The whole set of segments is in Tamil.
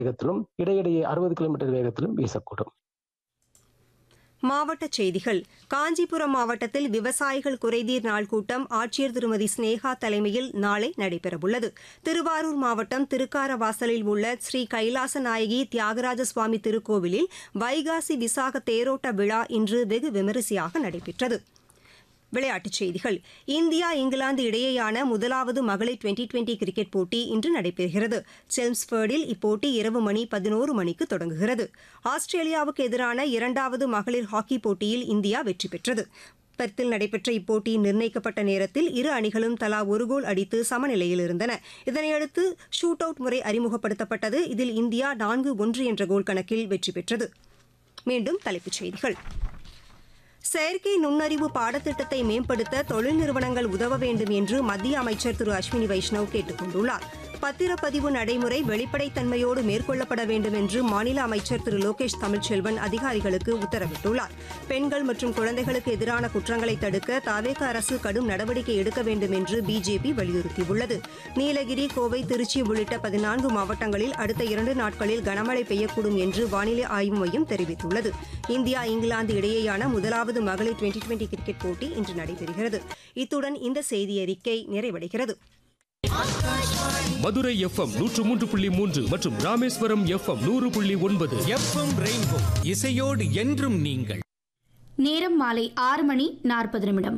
வேகத்திலும் இடையிடையே அறுபது கிலோமீட்டர் வேகத்திலும் வீசக்கூடும் மாவட்டச் செய்திகள் காஞ்சிபுரம் மாவட்டத்தில் விவசாயிகள் குறைதீர் நாள் கூட்டம் ஆட்சியர் திருமதி ஸ்னேகா தலைமையில் நாளை நடைபெறவுள்ளது திருவாரூர் மாவட்டம் திருக்காரவாசலில் உள்ள ஸ்ரீ கைலாச நாயகி தியாகராஜ சுவாமி திருக்கோவிலில் வைகாசி விசாக தேரோட்ட விழா இன்று வெகு விமரிசையாக நடைபெற்றது விளையாட்டுச் செய்திகள் இந்தியா இங்கிலாந்து இடையேயான முதலாவது மகளிர் டுவெண்டி டுவெண்டி கிரிக்கெட் போட்டி இன்று நடைபெறுகிறது செல்ம்ஸ்பர்டில் இப்போட்டி இரவு மணி பதினோரு மணிக்கு தொடங்குகிறது ஆஸ்திரேலியாவுக்கு எதிரான இரண்டாவது மகளிர் ஹாக்கி போட்டியில் இந்தியா வெற்றி பெற்றது பெர்த்தில் நடைபெற்ற இப்போட்டியின் நிர்ணயிக்கப்பட்ட நேரத்தில் இரு அணிகளும் தலா ஒரு கோல் அடித்து சமநிலையில் இருந்தன இதனையடுத்து ஷூட் அவுட் முறை அறிமுகப்படுத்தப்பட்டது இதில் இந்தியா நான்கு ஒன்று என்ற கோல் கணக்கில் வெற்றி பெற்றது மீண்டும் தலைப்புச் செய்திகள் செயற்கை நுண்ணறிவு பாடத்திட்டத்தை மேம்படுத்த தொழில் நிறுவனங்கள் உதவ வேண்டும் என்று மத்திய அமைச்சர் திரு அஸ்வினி வைஷ்ணவ் கேட்டுக் கொண்டுள்ளார் பத்திரப்பதிவு நடைமுறை வெளிப்படைத்தன்மையோடு மேற்கொள்ளப்பட வேண்டும் என்று மாநில அமைச்சர் திரு லோகேஷ் தமிழ்ச்செல்வன் அதிகாரிகளுக்கு உத்தரவிட்டுள்ளார் பெண்கள் மற்றும் குழந்தைகளுக்கு எதிரான குற்றங்களை தடுக்க தாவேக அரசு கடும் நடவடிக்கை எடுக்க வேண்டும் என்று பிஜேபி வலியுறுத்தியுள்ளது நீலகிரி கோவை திருச்சி உள்ளிட்ட பதினான்கு மாவட்டங்களில் அடுத்த இரண்டு நாட்களில் கனமழை பெய்யக்கூடும் என்று வானிலை ஆய்வு மையம் தெரிவித்துள்ளது இந்தியா இங்கிலாந்து இடையேயான முதலாவது மகளிர் டுவெண்டி டுவெண்டி கிரிக்கெட் போட்டி இன்று நடைபெறுகிறது இத்துடன் இந்த செய்தியறிக்கை நிறைவடைகிறது மதுரை எஃப்எம் நூற்று மூன்று புள்ளி மூன்று மற்றும் ராமேஸ்வரம் எஃப்எம் நூறு புள்ளி ஒன்பது எஃப்எம் ரெயின்போ இசையோடு என்றும் நீங்கள் நேரம் மாலை ஆறு மணி நாற்பது நிமிடம்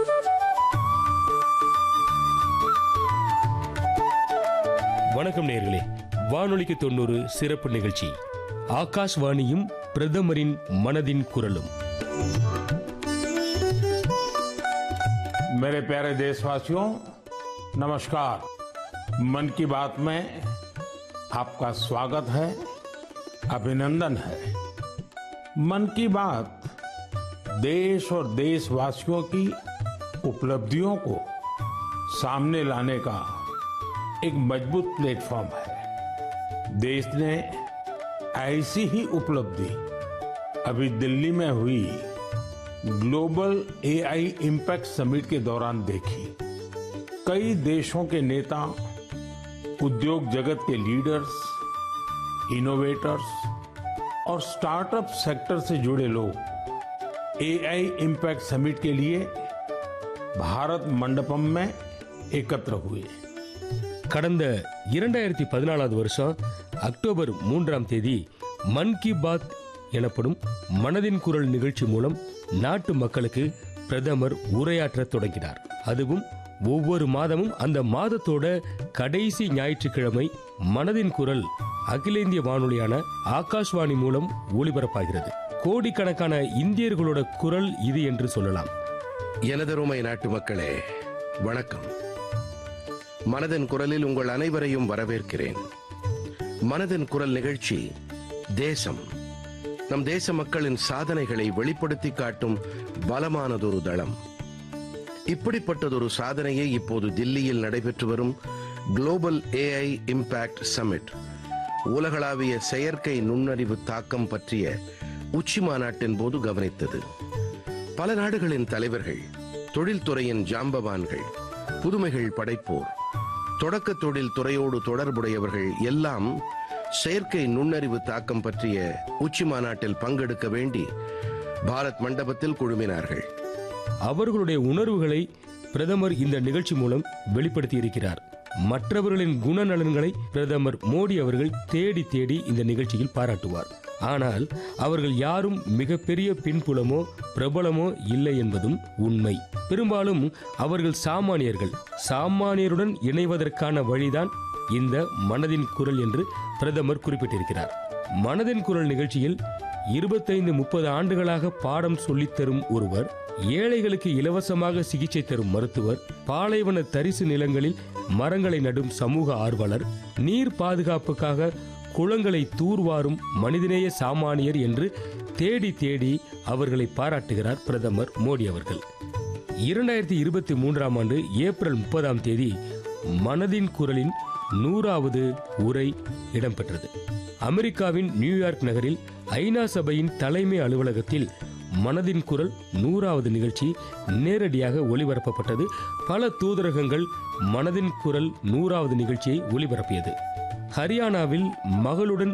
வணக்கம் நேர்களே வானொலிக்கு தொண்ணூறு சிறப்பு நிகழ்ச்சி ஆகாஷ்வாணியும் பிரதமரின் மனதின் குரலும் मेरे प्यारे देशवासियों नमस्कार मन की बात में आपका स्वागत है अभिनंदन है मन की बात देश और देशवासियों की उपलब्धियों को सामने लाने का एक मजबूत प्लेटफॉर्म है देश ने ऐसी ही उपलब्धि अभी दिल्ली में हुई ग्लोबल एआई इम्पैक्ट समिट के दौरान देखी कई देशों के नेता उद्योग जगत के लीडर्स इनोवेटर्स और स्टार्टअप सेक्टर से जुड़े लोग एआई इम्पैक्ट समिट के लिए भारत मंडपम में एकत्र हुए கடந்த இரண்டாயிரத்தி பதினாலாவது வருஷம் அக்டோபர் மூன்றாம் தேதி மன் கி பாத் எனப்படும் மனதின் குரல் நிகழ்ச்சி மூலம் நாட்டு மக்களுக்கு பிரதமர் உரையாற்றத் தொடங்கினார் அதுவும் ஒவ்வொரு மாதமும் அந்த மாதத்தோட கடைசி ஞாயிற்றுக்கிழமை மனதின் குரல் அகில இந்திய வானொலியான ஆகாஷ்வாணி மூலம் ஒளிபரப்பாகிறது கோடிக்கணக்கான இந்தியர்களோட குரல் இது என்று சொல்லலாம் எனதருமை நாட்டு மக்களே வணக்கம் மனதின் குரலில் உங்கள் அனைவரையும் வரவேற்கிறேன் மனதின் குரல் நிகழ்ச்சி தேசம் நம் தேச மக்களின் சாதனைகளை வெளிப்படுத்தி காட்டும் பலமானதொரு தளம் இப்படிப்பட்டதொரு சாதனையை இப்போது தில்லியில் நடைபெற்று வரும் குளோபல் ஏஐ இம்பாக்ட் சமிட் உலகளாவிய செயற்கை நுண்ணறிவு தாக்கம் பற்றிய உச்சி மாநாட்டின் போது கவனித்தது பல நாடுகளின் தலைவர்கள் தொழில்துறையின் ஜாம்பவான்கள் புதுமைகள் படைப்போர் தொடக்க தொழில் துறையோடு தொடர்புடையவர்கள் எல்லாம் செயற்கை நுண்ணறிவு தாக்கம் பற்றிய உச்சி மாநாட்டில் பங்கெடுக்க வேண்டி பாரத் மண்டபத்தில் குழுமினார்கள் அவர்களுடைய உணர்வுகளை பிரதமர் இந்த நிகழ்ச்சி மூலம் வெளிப்படுத்தி இருக்கிறார் மற்றவர்களின் குணநலன்களை பிரதமர் மோடி அவர்கள் தேடி தேடி இந்த நிகழ்ச்சியில் பாராட்டுவார் ஆனால் அவர்கள் யாரும் மிகப்பெரிய பின்புலமோ பிரபலமோ இல்லை என்பதும் உண்மை பெரும்பாலும் அவர்கள் சாமானியர்கள் சாமானியருடன் இணைவதற்கான வழிதான் இந்த மனதின் குரல் என்று பிரதமர் குறிப்பிட்டிருக்கிறார் மனதின் குரல் நிகழ்ச்சியில் இருபத்தைந்து முப்பது ஆண்டுகளாக பாடம் சொல்லித் தரும் ஒருவர் ஏழைகளுக்கு இலவசமாக சிகிச்சை தரும் மருத்துவர் பாலைவன தரிசு நிலங்களில் மரங்களை நடும் சமூக ஆர்வலர் நீர் பாதுகாப்புக்காக குளங்களை தூர்வாரும் மனிதநேய சாமானியர் என்று தேடி தேடி அவர்களை பாராட்டுகிறார் பிரதமர் மோடி அவர்கள் இரண்டாயிரத்தி இருபத்தி மூன்றாம் ஆண்டு ஏப்ரல் முப்பதாம் தேதி மனதின் குரலின் நூறாவது உரை இடம்பெற்றது அமெரிக்காவின் நியூயார்க் நகரில் ஐநா சபையின் தலைமை அலுவலகத்தில் மனதின் குரல் நூறாவது நிகழ்ச்சி நேரடியாக ஒளிபரப்பப்பட்டது பல தூதரகங்கள் மனதின் குரல் நூறாவது நிகழ்ச்சியை ஒளிபரப்பியது ஹரியானாவில் மகளுடன்